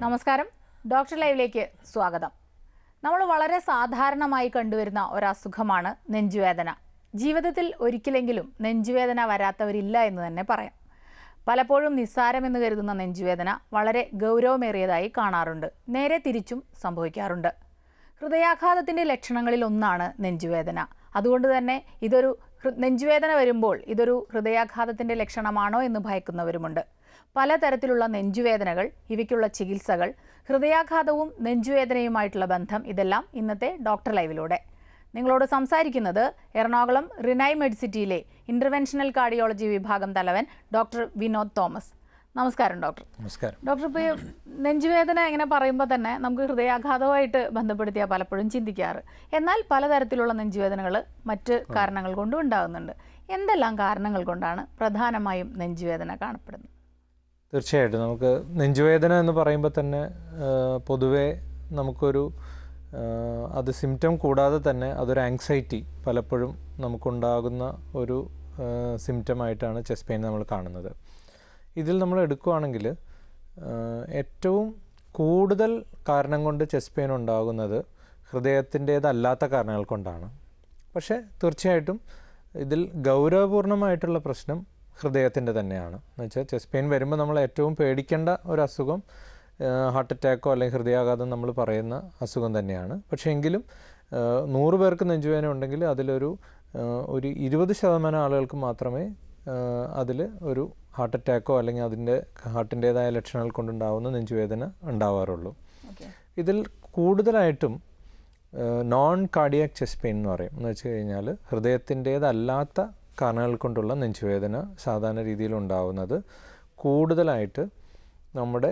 നമസ്കാരം ഡോക്ടർ ലൈവിലേക്ക് സ്വാഗതം നമ്മൾ വളരെ സാധാരണമായി കണ്ടുവരുന്ന ഒരസുഖമാണ് നെഞ്ചുവേദന ജീവിതത്തിൽ ഒരിക്കലെങ്കിലും നെഞ്ചുവേദന വരാത്തവരില്ല എന്ന് തന്നെ പറയാം പലപ്പോഴും നിസ്സാരമെന്ന് കരുതുന്ന നെഞ്ചുവേദന വളരെ ഗൗരവമേറിയതായി കാണാറുണ്ട് നേരെ തിരിച്ചും സംഭവിക്കാറുണ്ട് ഹൃദയാഘാതത്തിൻ്റെ ലക്ഷണങ്ങളിൽ ഒന്നാണ് നെഞ്ചുവേദന അതുകൊണ്ട് തന്നെ ഇതൊരു ഹൃ- നെഞ്ചുവേദന വരുമ്പോൾ ഇതൊരു ഹൃദയാഘാതത്തിൻ്റെ ലക്ഷണമാണോ എന്ന് ഭയക്കുന്നവരുമുണ്ട് പലതരത്തിലുള്ള നെഞ്ചുവേദനകൾ ഇവയ്ക്കുള്ള ചികിത്സകൾ ഹൃദയാഘാതവും നെഞ്ചുവേദനയുമായിട്ടുള്ള ബന്ധം ഇതെല്ലാം ഇന്നത്തെ ഡോക്ടർ ലൈവിലൂടെ നിങ്ങളോട് സംസാരിക്കുന്നത് എറണാകുളം റിനൈ മെഡിസിറ്റിയിലെ ഇൻ്റർവെൻഷണൽ കാർഡിയോളജി വിഭാഗം തലവൻ ഡോക്ടർ വിനോദ് തോമസ് നമസ്കാരം ഡോക്ടർ നമസ്കാരം ഡോക്ടർ ഇപ്പോൾ ഈ നെഞ്ചുവേദന ഇങ്ങനെ പറയുമ്പോൾ തന്നെ നമുക്ക് ഹൃദയാഘാതവുമായിട്ട് ബന്ധപ്പെടുത്തിയാൽ പലപ്പോഴും ചിന്തിക്കാറ് എന്നാൽ പലതരത്തിലുള്ള നെഞ്ചുവേദനകൾ മറ്റ് കാരണങ്ങൾ കൊണ്ടും ഉണ്ടാകുന്നുണ്ട് എന്തെല്ലാം കാരണങ്ങൾ കൊണ്ടാണ് പ്രധാനമായും നെഞ്ചുവേദന കാണപ്പെടുന്നത് തീർച്ചയായിട്ടും നമുക്ക് നെഞ്ചുവേദന എന്ന് പറയുമ്പോൾ തന്നെ ആ, പൊതുവേ നമുക്കൊരു ആ, അത് സിംറ്റം കൂടാതെ തന്നെ അതൊരു ആങ്സൈറ്റി പലപ്പോഴും നമുക്കുണ്ടാകുന്ന ഒരു സിംറ്റമായിട്ടാണ് ചെസ്റ്റ് പെയിൻ നമ്മൾ കാണുന്നത് ഇതിൽ നമ്മൾ എടുക്കുകയാണെങ്കിൽ ആ, ഏറ്റവും കൂടുതൽ കാരണം കൊണ്ട് ചെസ്റ്റ് പെയിൻ ഉണ്ടാകുന്നത് ഹൃദയത്തിൻ്റേതല്ലാത്ത കാരണങ്ങൾ കൊണ്ടാണ് പക്ഷേ തീർച്ചയായിട്ടും ഇതിൽ ഗൗരവപൂർണമായിട്ടുള്ള പ്രശ്നം ഹൃദയത്തിൻ്റെ തന്നെയാണ് എന്ന് വെച്ചാൽ ചെസ്റ്റ് പെയിൻ വരുമ്പോൾ നമ്മൾ ഏറ്റവും പേടിക്കേണ്ട ഒരു അസുഖം ഹാർട്ട് അറ്റാക്കോ അല്ലെങ്കിൽ ഹൃദയാഘാതം നമ്മൾ പറയുന്ന അസുഖം തന്നെയാണ് പക്ഷേ എങ്കിലും ആ, നൂറ് പേർക്ക് നെഞ്ചുവേദന ഉണ്ടെങ്കിൽ അതിലൊരു ആ, ഒരു ഇരുപത് ശതമാനം ആളുകൾക്ക് മാത്രമേ അതിൽ ഒരു ഹാർട്ട് അറ്റാക്കോ അല്ലെങ്കിൽ അതിൻ്റെ ഹാർട്ടിൻ്റേതായ ലക്ഷണങ്ങൾ കൊണ്ടുണ്ടാവുന്ന നെഞ്ചുവേദന ഉണ്ടാവാറുള്ളൂ ഓക്കെ ഇതിൽ കൂടുതലായിട്ടും നോൺ കാർഡിയാക് ചെസ്റ്റ് പെയിൻ എന്ന് പറയും എന്ന് വെച്ച് കഴിഞ്ഞാൽ ഹൃദയത്തിൻ്റേതല്ലാത്ത കാരണങ്ങൾ കൊണ്ടുള്ള നെഞ്ചുവേദന സാധാരണ രീതിയിൽ ഉണ്ടാവുന്നത് കൂടുതലായിട്ട് നമ്മുടെ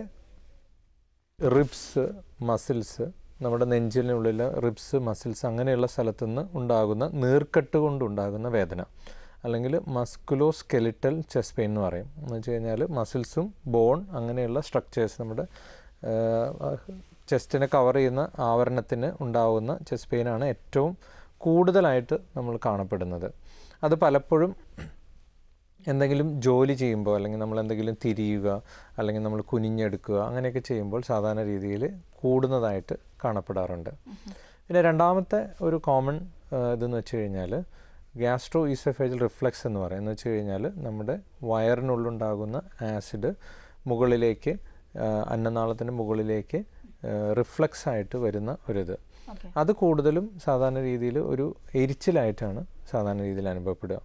റിബ്സ് മസിൽസ് നമ്മുടെ നെഞ്ചിനുള്ളിൽ റിബ്സ് മസിൽസ് അങ്ങനെയുള്ള സ്ഥലത്തുനിന്ന് ഉണ്ടാകുന്ന നീർക്കെട്ട് കൊണ്ടുണ്ടാകുന്ന വേദന അല്ലെങ്കിൽ മസ്കുലോ സ്കെലിറ്റൽ ചെസ്റ്റ് പെയിൻ എന്ന് പറയും എന്ന് വെച്ച് കഴിഞ്ഞാൽ മസിൽസും ബോൺ അങ്ങനെയുള്ള സ്ട്രക്ചേഴ്സ് നമ്മുടെ ചെസ്റ്റിനെ കവർ ചെയ്യുന്ന ആവരണത്തിന് ഉണ്ടാകുന്ന ചെസ്റ്റ് പെയിനാണ് ഏറ്റവും കൂടുതലായിട്ട് നമ്മൾ കാണപ്പെടുന്നത് അത് പലപ്പോഴും എന്തെങ്കിലും ജോലി ചെയ്യുമ്പോൾ അല്ലെങ്കിൽ നമ്മൾ എന്തെങ്കിലും തിരിയുക അല്ലെങ്കിൽ നമ്മൾ കുനിഞ്ഞെടുക്കുക അങ്ങനെയൊക്കെ ചെയ്യുമ്പോൾ സാധാരണ രീതിയിൽ കൂടുന്നതായിട്ട് കാണപ്പെടാറുണ്ട് പിന്നെ രണ്ടാമത്തെ ഒരു കോമൺ ഇതെന്ന് വെച്ച് കഴിഞ്ഞാൽ ഗ്യാസ്ട്രോ ഈസോഫേജൽ റിഫ്ലക്സ് എന്ന് പറയും എന്ന് വെച്ച് കഴിഞ്ഞാൽ നമ്മുടെ വയറിനുള്ളുണ്ടാകുന്ന ആസിഡ് മുകളിലേക്ക് ആ, അന്നനാളത്തിൻ്റെ മുകളിലേക്ക് റിഫ്ലക്സ് ആയിട്ട് വരുന്ന ഒരിത് ഓക്കെ അത് കൂടുതലും സാധാരണ രീതിയിൽ ഒരു എരിച്ചിലായിട്ടാണ് സാധാരണ രീതിയിൽ അനുഭവപ്പെടുക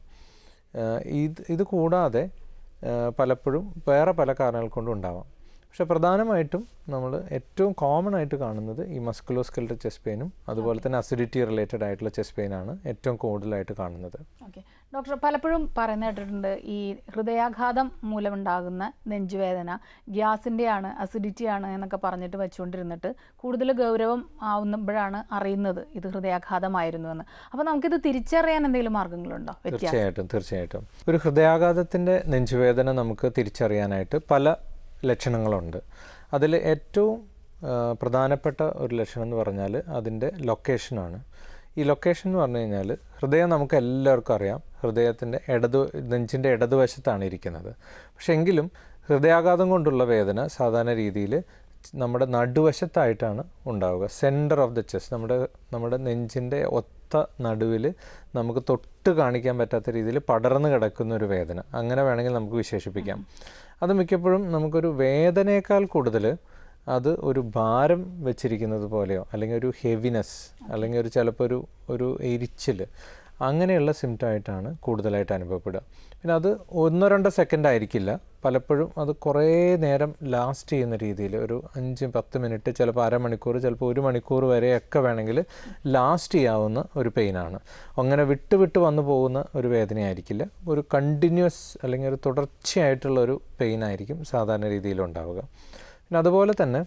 ആഹ് ഇത് ഇത് കൂടാതെ ആഹ് പലപ്പോഴും വേറെ പല കാരണങ്ങൾ കൊണ്ടും ഉണ്ടാവാം പക്ഷേ പ്രധാനമായിട്ടും നമ്മൾ ഏറ്റവും കോമൺ ആയിട്ട് കാണുന്നത് ഈ മസ്കുലോസ്കെൽറ്റൽ ചെസ്റ്റ് പെയിനും അതുപോലെ തന്നെ അസിഡിറ്റി റിലേറ്റഡ് ആയിട്ടുള്ള ചെസ്റ്റ് പെയിനാണ് ഏറ്റവും കൂടുതലായിട്ട് കാണുന്നത് ഓക്കെ ഡോക്ടർ പലപ്പോഴും പറയുന്ന കേട്ടിട്ടുണ്ട് ഈ ഹൃദയാഘാതം മൂലമുണ്ടാകുന്ന നെഞ്ചുവേദന ഗ്യാസിൻ്റെയാണ് അസിഡിറ്റിയാണ് എന്നൊക്കെ പറഞ്ഞിട്ട് വെച്ചുകൊണ്ടിരുന്നിട്ട് കൂടുതൽ ഗൗരവം ആവുമ്പോഴാണ് അറിയുന്നത് ഇത് ഹൃദയാഘാതമായിരുന്നു എന്ന് അപ്പോൾ നമുക്കിത് തിരിച്ചറിയാൻ എന്തെങ്കിലും മാർഗങ്ങളുണ്ടോ വ്യത്യാസം തീർച്ചയായിട്ടും തീർച്ചയായിട്ടും ഒരു ഹൃദയാഘാതത്തിൻ്റെ നെഞ്ചുവേദന നമുക്ക് തിരിച്ചറിയാനായിട്ട് പല ലക്ഷണങ്ങളുണ്ട് അതിൽ ഏറ്റവും ആ, പ്രധാനപ്പെട്ട ഒരു ലക്ഷണം എന്ന് പറഞ്ഞാൽ അതിൻ്റെ ലൊക്കേഷനാണ് ഈ ലൊക്കേഷൻ എന്ന് പറഞ്ഞു കഴിഞ്ഞാൽ ഹൃദയം നമുക്ക് എല്ലാവർക്കും അറിയാം ഹൃദയത്തിൻ്റെ ഇടത് നെഞ്ചിൻ്റെ ഇടതുവശത്താണ് ഇരിക്കുന്നത് പക്ഷെ എങ്കിലും ഹൃദയാഘാതം കൊണ്ടുള്ള വേദന സാധാരണ രീതിയിൽ നമ്മുടെ നടുവശത്തായിട്ടാണ് ഉണ്ടാവുക സെൻറ്റർ ഓഫ് ദ ചെസ്റ്റ് നമ്മുടെ നമ്മുടെ നെഞ്ചിൻ്റെ ഒത്ത നടുവിൽ നമുക്ക് തൊട്ട് കാണിക്കാൻ പറ്റാത്ത രീതിയിൽ പടർന്നു കിടക്കുന്ന ഒരു വേദന അങ്ങനെ വേണമെങ്കിൽ നമുക്ക് വിശേഷിപ്പിക്കാം അത് മിക്കപ്പോഴും നമുക്കൊരു വേദനയേക്കാൾ കൂടുതൽ അത് ഒരു ഭാരം വെച്ചിരിക്കുന്നത് പോലെയോ അല്ലെങ്കിൽ ഒരു ഹെവിനെസ് അല്ലെങ്കിൽ ഒരു ചിലപ്പോൾ ഒരു ഒരു എരിച്ചിൽ അങ്ങനെയുള്ള സിംറ്റം ആയിട്ടാണ് കൂടുതലായിട്ട് അനുഭവപ്പെടുക പിന്നെ അത് ഒന്നോ രണ്ടോ സെക്കൻഡ് ആയിരിക്കില്ല പലപ്പോഴും അത് കുറേ നേരം ലാസ്റ്റ് ചെയ്യുന്ന രീതിയിൽ ഒരു അഞ്ച് പത്ത് മിനിറ്റ് ചിലപ്പോൾ അരമണിക്കൂർ ചിലപ്പോൾ ഒരു മണിക്കൂർ വരെയൊക്കെ വേണമെങ്കിൽ ലാസ്റ്റ് ചെയ്യാവുന്ന ഒരു പെയിനാണ് അങ്ങനെ വിട്ട് വിട്ട് വന്നു പോകുന്ന ഒരു വേദനയായിരിക്കില്ല ഒരു കണ്ടിന്യൂസ് അല്ലെങ്കിൽ ഒരു തുടർച്ചയായിട്ടുള്ള ഒരു പെയിൻ ആയിരിക്കും സാധാരണ രീതിയിൽ ഉണ്ടാവുക പിന്നെ അതുപോലെ തന്നെ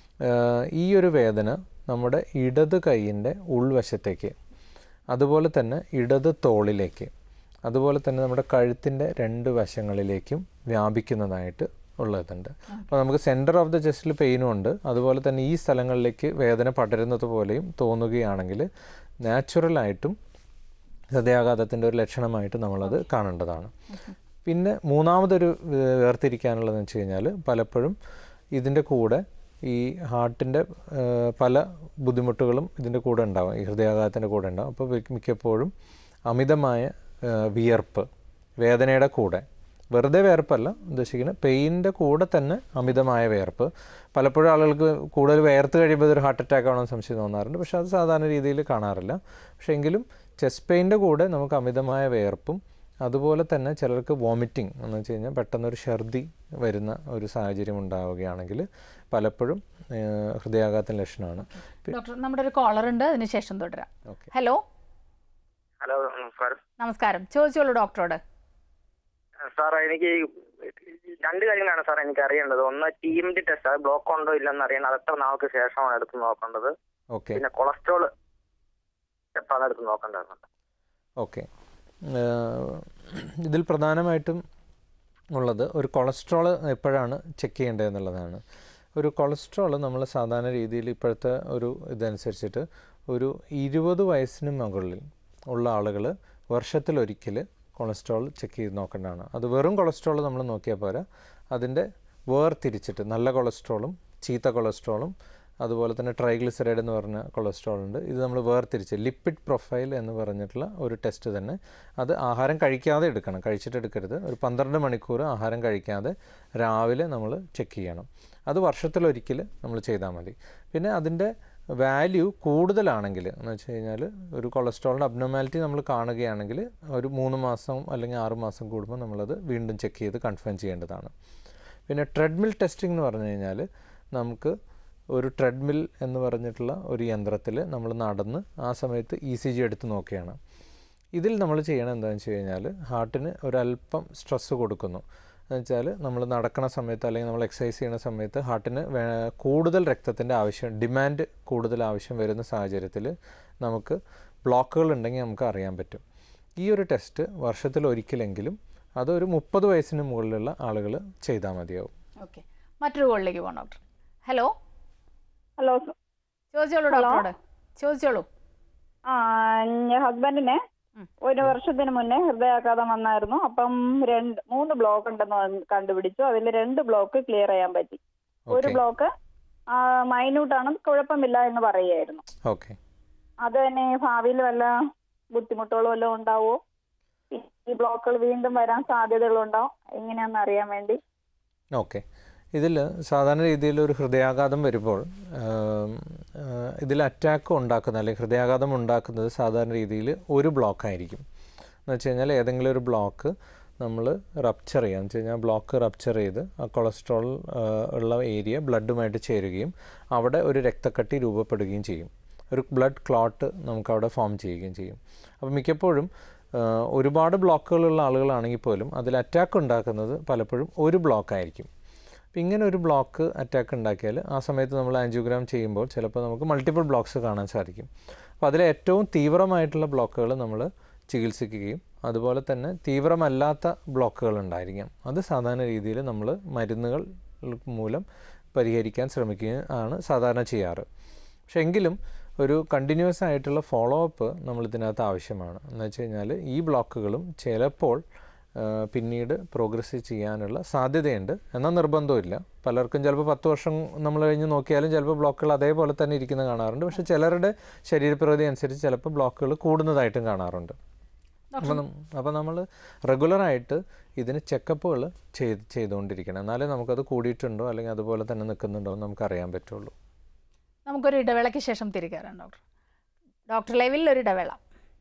ആഹ് ഈ ഒരു വേദന നമ്മുടെ ഇടത് കൈയിൻ്റെ ഉൾവശത്തേക്ക് അതുപോലെ തന്നെ ഇടത് തോളിലേക്ക് അതുപോലെ തന്നെ നമ്മുടെ കഴുത്തിൻ്റെ രണ്ട് വശങ്ങളിലേക്കും വ്യാപിക്കുന്നതായിട്ട് ഉള്ളതുണ്ട് അപ്പോൾ നമുക്ക് സെൻറ്റർ ഓഫ് ദ ചെസ്റ്റിൽ പെയിനും ഉണ്ട് അതുപോലെ തന്നെ ഈ സ്ഥലങ്ങളിലേക്ക് വേദന പടരുന്നത് പോലെയും തോന്നുകയാണെങ്കിൽ നാച്ചുറലായിട്ടും ഹൃദയാഘാതത്തിൻ്റെ ഒരു ലക്ഷണമായിട്ട് നമ്മളത് കാണേണ്ടതാണ് പിന്നെ മൂന്നാമതൊരു വേ- വേർതിരിക്കാനുള്ളതെന്ന് വെച്ച് കഴിഞ്ഞാൽ പലപ്പോഴും ഇതിൻ്റെ കൂടെ ഈ ഹാർട്ടിൻ്റെ പല ബുദ്ധിമുട്ടുകളും ഇതിൻ്റെ കൂടെ ഉണ്ടാവും ഈ ഹൃദയാഘാതത്തിൻ്റെ കൂടെ ഉണ്ടാവും അപ്പോൾ മിക്ക- മിക്കപ്പോഴും അമിതമായ ആ, വിയർപ്പ് വേദനയുടെ കൂടെ വെറുതെ വിയർപ്പല്ല ഉദ്ദേശിക്കുന്നത് പെയിൻ്റെ കൂടെ തന്നെ അമിതമായ വിയർപ്പ് പലപ്പോഴും ആളുകൾക്ക് കൂടുതൽ വിയർത്ത് കഴിയുമ്പോൾ ഇതൊരു ഹാർട്ട് അറ്റാക്ക് ആണെന്ന് സംശയം തോന്നാറുണ്ട് പക്ഷേ അത് സാധാരണ രീതിയിൽ കാണാറില്ല പക്ഷേ എങ്കിലും ചെസ്റ്റ് പെയിൻ്റെ കൂടെ നമുക്ക് അമിതമായ വിയർപ്പും അതുപോലെ തന്നെ ചിലർക്ക് വോമിറ്റിംഗ് എന്ന് വെച്ച് കഴിഞ്ഞാൽ പെട്ടെന്നൊരു ഛർദി വരുന്ന ഒരു സാഹചര്യം ഉണ്ടാവുകയാണെങ്കിൽ പലപ്പോഴും ഏഹ്, ഹൃദയാഘാതത്തിൻ്റെ ലക്ഷണമാണ് ഡോക്ടർ നമ്മുടെ ഒരു കോളർ ഉണ്ട് അതിനുശേഷം തുടരാം ഓക്കെ ഹലോ ഹലോ നമസ്കാരം നമസ്കാരം ചോദിച്ചോളൂ ഡോക്ടറോട് സാർ എനിക്ക് രണ്ട് കാര്യങ്ങളാണ് സാർ എനിക്ക് അറിയേണ്ടത് ഒന്ന് ടി എം ഡി ടെസ്റ്റ് അത് ബ്ലോക്ക് ഉണ്ടോ ഇല്ലെന്ന് അറിയണം അത് എത്ര നാൾക്ക് ശേഷമാണ് എടുത്ത് നോക്കേണ്ടത് ഓക്കെ പിന്നെ കൊളസ്ട്രോൾ എപ്പോഴാണ് എടുത്ത് നോക്കേണ്ടത് ഓക്കെ ഇതിൽ പ്രധാനമായിട്ടും ഉള്ളത് ഒരു കൊളസ്ട്രോൾ എപ്പോഴാണ് ചെക്ക് ചെയ്യേണ്ടത് എന്നുള്ളതാണ് ഒരു കൊളസ്ട്രോൾ നമ്മൾ സാധാരണ രീതിയിൽ ഇപ്പോഴത്തെ ഒരു ഇതനുസരിച്ചിട്ട് ഒരു ഇരുപത് വയസ്സിന് മുകളിൽ ഉള്ള ആളുകൾ വർഷത്തിലൊരിക്കൽ കൊളസ്ട്രോൾ ചെക്ക് ചെയ്ത് നോക്കേണ്ടതാണ് അത് വെറും കൊളസ്ട്രോൾ നമ്മൾ നോക്കിയാൽ പോരാ അതിൻ്റെ വേർതിരിച്ചിട്ട് നല്ല കൊളസ്ട്രോളും ചീത്ത കൊളസ്ട്രോളും അതുപോലെ തന്നെ ട്രൈഗ്ലിസറൈഡ് എന്ന് പറഞ്ഞ കൊളസ്ട്രോൾ ഉണ്ട് ഇത് നമ്മൾ വേർതിരിച്ച് ലിപ്പിഡ് പ്രൊഫൈൽ എന്ന് പറഞ്ഞിട്ടുള്ള ഒരു ടെസ്റ്റ് തന്നെ അത് ആഹാരം കഴിക്കാതെ എടുക്കണം കഴിച്ചിട്ട് എടുക്കരുത് ഒരു പന്ത്രണ്ട് മണിക്കൂർ ആഹാരം കഴിക്കാതെ രാവിലെ നമ്മൾ ചെക്ക് ചെയ്യണം അത് വർഷത്തിലൊരിക്കൽ നമ്മൾ ചെയ്താൽ മതി പിന്നെ അതിൻ്റെ വാല്യൂ കൂടുതലാണെങ്കിൽ എന്ന് വെച്ച് കഴിഞ്ഞാൽ ഒരു കൊളസ്ട്രോളിൻ്റെ അബ്നോമാലിറ്റി നമ്മൾ കാണുകയാണെങ്കിൽ ഒരു മൂന്ന് മാസം അല്ലെങ്കിൽ ആറ് മാസം കൂടുമ്പോൾ നമ്മളത് വീണ്ടും ചെക്ക് ചെയ്ത് കൺഫേം ചെയ്യേണ്ടതാണ് പിന്നെ ട്രെഡ്മിൽ ടെസ്റ്റിംഗ് എന്ന് പറഞ്ഞു കഴിഞ്ഞാൽ നമുക്ക് ഒരു ട്രെഡ്മിൽ എന്ന് പറഞ്ഞിട്ടുള്ള ഒരു യന്ത്രത്തിൽ നമ്മൾ നടന്ന് ആ സമയത്ത് ഇ സി ജി എടുത്ത് നോക്കുകയാണ് ഇതിൽ നമ്മൾ ചെയ്യണം എന്താണെന്ന് വെച്ച് കഴിഞ്ഞാൽ ഹാർട്ടിന് ഒരല്പം സ്ട്രെസ്സ് കൊടുക്കുന്നു എന്ന് വെച്ചാൽ നമ്മൾ നടക്കുന്ന സമയത്ത് അല്ലെങ്കിൽ നമ്മൾ എക്സസൈസ് ചെയ്യുന്ന സമയത്ത് ഹാർട്ടിന് വേ- കൂടുതൽ രക്തത്തിൻ്റെ ആവശ്യം ഡിമാൻഡ് കൂടുതൽ ആവശ്യം വരുന്ന സാഹചര്യത്തിൽ നമുക്ക് ബ്ലോക്കുകൾ ഉണ്ടെങ്കിൽ നമുക്ക് അറിയാൻ പറ്റും ഈ ഒരു ടെസ്റ്റ് വർഷത്തിൽ ഒരിക്കലെങ്കിലും അതൊരു മുപ്പത് വയസ്സിന് മുകളിലുള്ള ആളുകൾ ചെയ്താൽ മതിയാവും ഓക്കെ മറ്റൊരു കോളിലേക്ക് പോകാം ഡോക്ടർ ഹലോ ഹലോ ചോദിച്ചോളൂ ഹലോ? ഡോക്ടറോട് ചോദിച്ചോളൂ ആ ഞാൻ ഹസ്ബൻഡിന് ഉം. ഒരു വർഷത്തിന് മുന്നേ ഹൃദയാഘാതം വന്നായിരുന്നു അപ്പം രണ്ട് മൂന്ന് ബ്ലോക്ക് ഉണ്ടെന്ന് വന്ന് കണ്ടുപിടിച്ചു അതിൽ രണ്ട് ബ്ലോക്ക് ക്ലിയർ ചെയ്യാൻ പറ്റി ഒരു ഓക്കെ ബ്ലോക്ക് മൈന്യൂട്ട് ആണ് കുഴപ്പമില്ല എന്ന് പറയുമായിരുന്നു ഓക്കെ അത് തന്നെ ഭാവിയിൽ വല്ല ബുദ്ധിമുട്ടുകളും വല്ലതും ഉണ്ടാവോ ഈ- ഈ ബ്ലോക്കുകൾ വീണ്ടും വരാൻ സാധ്യതകളുണ്ടോ എങ്ങനെയാണെന്ന് അറിയാൻ വേണ്ടി ഓക്കെ ഇതിൽ സാധാരണ രീതിയിൽ ഒരു ഹൃദയാഘാതം വരുമ്പോൾ ആം, ആ, ഇതിൽ അറ്റാക്ക് ഉണ്ടാക്കുന്ന അല്ലെങ്കിൽ ഹൃദയാഘാതം ഉണ്ടാക്കുന്നത് സാധാരണ രീതിയിൽ ഒരു ബ്ലോക്ക് ആയിരിക്കും എന്ന് വെച്ച് കഴിഞ്ഞാൽ ഏതെങ്കിലും ഒരു ബ്ലോക്ക് നമ്മൾ റപ്ചർ ചെയ്യാം എന്ന് വെച്ച് കഴിഞ്ഞാൽ ബ്ലോക്ക് റപ്ചർ ചെയ്ത് ആ കൊളസ്ട്രോൾ ആ, ഉള്ള ഏരിയ ബ്ലഡുമായിട്ട് ചേരുകയും അവിടെ ഒരു രക്തക്കട്ടി രൂപപ്പെടുകയും ചെയ്യും ഒരു ബ്ലഡ് ക്ലോട്ട് നമുക്ക് അവിടെ ഫോം ചെയ്യുകയും ചെയ്യും അപ്പോൾ മിക്കപ്പോഴും ആ, ഒരുപാട് ബ്ലോക്കുകളുള്ള ആളുകളാണെങ്കിൽ പോലും അതിൽ അറ്റാക്ക് ഉണ്ടാക്കുന്നത് പലപ്പോഴും ഒരു ബ്ലോക്ക് ആയിരിക്കും അപ്പോൾ ഇങ്ങനെ ഒരു ബ്ലോക്ക് അറ്റാക്ക് ഉണ്ടാക്കിയാൽ ആ സമയത്ത് നമ്മൾ ആൻജിയോഗ്രാം ചെയ്യുമ്പോൾ ചിലപ്പോൾ നമുക്ക് മൾട്ടിപ്പിൾ ബ്ലോക്ക്സ് കാണാൻ സാധിക്കും അപ്പോൾ അതിലെ ഏറ്റവും തീവ്രമായിട്ടുള്ള ബ്ലോക്കുകൾ നമ്മൾ ചികിത്സിക്കുകയും അതുപോലെ തന്നെ തീവ്രമല്ലാത്ത ബ്ലോക്കുകൾ ഉണ്ടായിരിക്കാം അത് സാധാരണ രീതിയിൽ നമ്മൾ മരുന്നുകൾ മൂലം പരിഹരിക്കാൻ ശ്രമിക്കുകയും ആണ് സാധാരണ ചെയ്യാറ് പക്ഷെ എങ്കിലും ഒരു കണ്ടിന്യൂസ് ആയിട്ടുള്ള ഫോളോ അപ്പ് നമ്മൾ ഇതിനകത്ത് ആവശ്യമാണ് എന്ന് വെച്ച് കഴിഞ്ഞാൽ ഈ ബ്ലോക്കുകളും ചിലപ്പോൾ ആ, പിന്നീട് പ്രോഗ്രസ് ചെയ്യാനുള്ള സാധ്യതയുണ്ട് എന്നാൽ നിർബന്ധമില്ല പലർക്കും ചിലപ്പോൾ പത്ത് വർഷം നമ്മൾ കഴിഞ്ഞ് നോക്കിയാലും ചിലപ്പോൾ ബ്ലോക്കുകൾ അതേപോലെ തന്നെ ഇരിക്കുന്നത് കാണാറുണ്ട് പക്ഷേ ചിലരുടെ ശരീരപ്രകൃതി അനുസരിച്ച് ചിലപ്പോൾ ബ്ലോക്കുകൾ കൂടുന്നതായിട്ടും കാണാറുണ്ട് അപ്പോൾ അപ്പോൾ നമ്മൾ റെഗുലറായിട്ട് ഇതിന് ചെക്കപ്പുകൾ ചെയ്ത് ചെയ്തുകൊണ്ടിരിക്കണം എന്നാലേ നമുക്കത് കൂടിയിട്ടുണ്ടോ അല്ലെങ്കിൽ അതുപോലെ തന്നെ നിൽക്കുന്നുണ്ടോ എന്ന് നമുക്ക് അറിയാൻ പറ്റുള്ളൂ നമുക്കൊരു ഇടവേളയ്ക്ക് ശേഷം തിരികെ വരാം ഡോക്ടർ ഡോക്ടർ ലൈവിൽ ഒരു ഇടവേള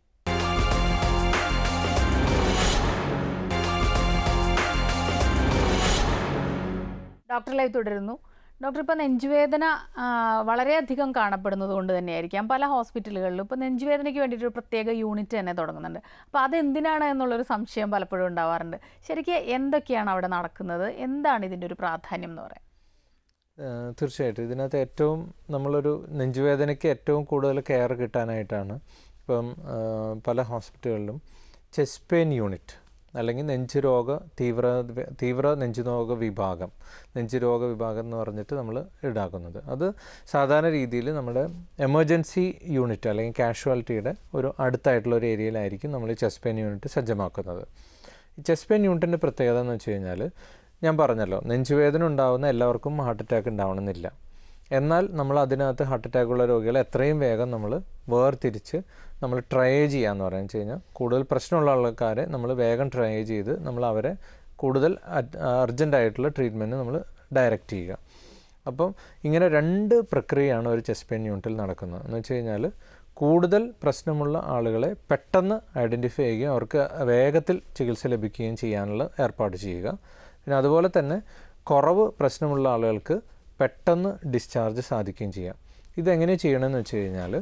ഡോക്ടർ ലൈവ് തുടരുന്നു ഡോക്ടർ ഇപ്പോൾ നെഞ്ചുവേദന ആ, വളരെയധികം കാണപ്പെടുന്നത് കൊണ്ട് തന്നെയായിരിക്കാം പല ഹോസ്പിറ്റലുകളിലും ഇപ്പോൾ നെഞ്ചുവേദനയ്ക്ക് വേണ്ടിയിട്ട് ഒരു പ്രത്യേക യൂണിറ്റ് തന്നെ തുടങ്ങുന്നുണ്ട് അപ്പോൾ അതെന്തിനാണ് എന്നുള്ളൊരു സംശയം പലപ്പോഴും ഉണ്ടാവാറുണ്ട് ശരിക്കും എന്തൊക്കെയാണ് അവിടെ നടക്കുന്നത് എന്താണ് ഇതിൻ്റെ ഒരു പ്രാധാന്യം എന്ന് പറയാം ഏഹ് തീർച്ചയായിട്ടും ഇതിനകത്ത് ഏറ്റവും നമ്മളൊരു നെഞ്ചുവേദനയ്ക്ക് ഏറ്റവും കൂടുതൽ കെയർ കിട്ടാനായിട്ടാണ് ഇപ്പം ഏഹ് പല ഹോസ്പിറ്റലുകളിലും ചെസ്റ്റ് പെയിൻ യൂണിറ്റ് അല്ലെങ്കിൽ നെഞ്ചുരോഗ തീവ്ര തീവ്ര നെഞ്ചുരോഗ വിഭാഗം നെഞ്ചുരോഗ വിഭാഗം എന്ന് പറഞ്ഞിട്ട് നമ്മൾ ഈടാക്കുന്നത് അത് സാധാരണ രീതിയിൽ നമ്മുടെ എമർജൻസി യൂണിറ്റ് അല്ലെങ്കിൽ കാഷ്വാലിറ്റിയുടെ ഒരു അടുത്തായിട്ടുള്ള ഒരു ഏരിയയിലായിരിക്കും നമ്മൾ ഈ ചെസ്റ്റ് പെയിൻ യൂണിറ്റ് സജ്ജമാക്കുന്നത് ഈ ചെസ്റ്റ് പെയിൻ യൂണിറ്റിൻ്റെ പ്രത്യേകത എന്ന് വെച്ച് കഴിഞ്ഞാൽ ഞാൻ പറഞ്ഞല്ലോ നെഞ്ചുവേദന ഉണ്ടാവുന്ന എല്ലാവർക്കും ഹാർട്ട് അറ്റാക്ക് ഉണ്ടാവണമെന്നില്ല എന്നാൽ നമ്മൾ അതിനകത്ത് ഹാർട്ട് അറ്റാക്കുള്ള രോഗികളെ എത്രയും വേഗം നമ്മൾ വേർതിരിച്ച് നമ്മൾ ട്രൈ ചെയ്യാന്ന് പറഞ്ഞു വെച്ച് കഴിഞ്ഞാൽ കൂടുതൽ പ്രശ്നമുള്ള ആൾക്കാരെ നമ്മൾ വേഗം ട്രൈ ചെയ്ത് നമ്മൾ അവരെ കൂടുതൽ അർജൻ്റ് ആയിട്ടുള്ള ട്രീറ്റ്മെൻറ്റ് നമ്മൾ ഡയറക്റ്റ് ചെയ്യുക അപ്പം ഇങ്ങനെ രണ്ട് പ്രക്രിയയാണ് ഒരു ചെസ്റ്റ് പെയിൻ യൂണിറ്റിൽ നടക്കുന്നത് എന്ന് വെച്ച് കഴിഞ്ഞാൽ കൂടുതൽ പ്രശ്നമുള്ള ആളുകളെ പെട്ടെന്ന് ഐഡൻറ്റിഫൈ ചെയ്യുകയും അവർക്ക് വേഗത്തിൽ ചികിത്സ ലഭിക്കുകയും ചെയ്യാനുള്ള ഏർപ്പാട് ചെയ്യുക പിന്നെ അതുപോലെ തന്നെ കുറവ് പ്രശ്നമുള്ള ആളുകൾക്ക് പെട്ടെന്ന് ഡിസ്ചാർജ് സാധിക്കുകയും ചെയ്യാം ഇതെങ്ങനെ ചെയ്യണമെന്ന് വെച്ച് കഴിഞ്ഞാൽ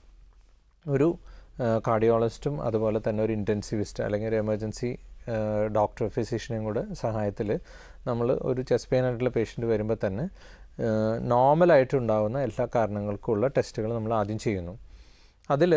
ഒരു കാർഡിയോളജിസ്റ്റും അതുപോലെ തന്നെ ഒരു ഇൻറ്റൻസിവിസ്റ്റ് അല്ലെങ്കിൽ ഒരു എമർജൻസി ഡോക്ടർ ഫിസിഷ്യനും കൂടെ സഹായത്തിൽ നമ്മൾ ഒരു ചെസ്റ്റ് പെയിൻ ആയിട്ടുള്ള പേഷ്യൻ്റ് വരുമ്പോൾ തന്നെ നോർമലായിട്ടുണ്ടാകുന്ന എല്ലാ കാരണങ്ങൾക്കുള്ള ടെസ്റ്റുകൾ നമ്മൾ ആദ്യം ചെയ്യുന്നു അതിൽ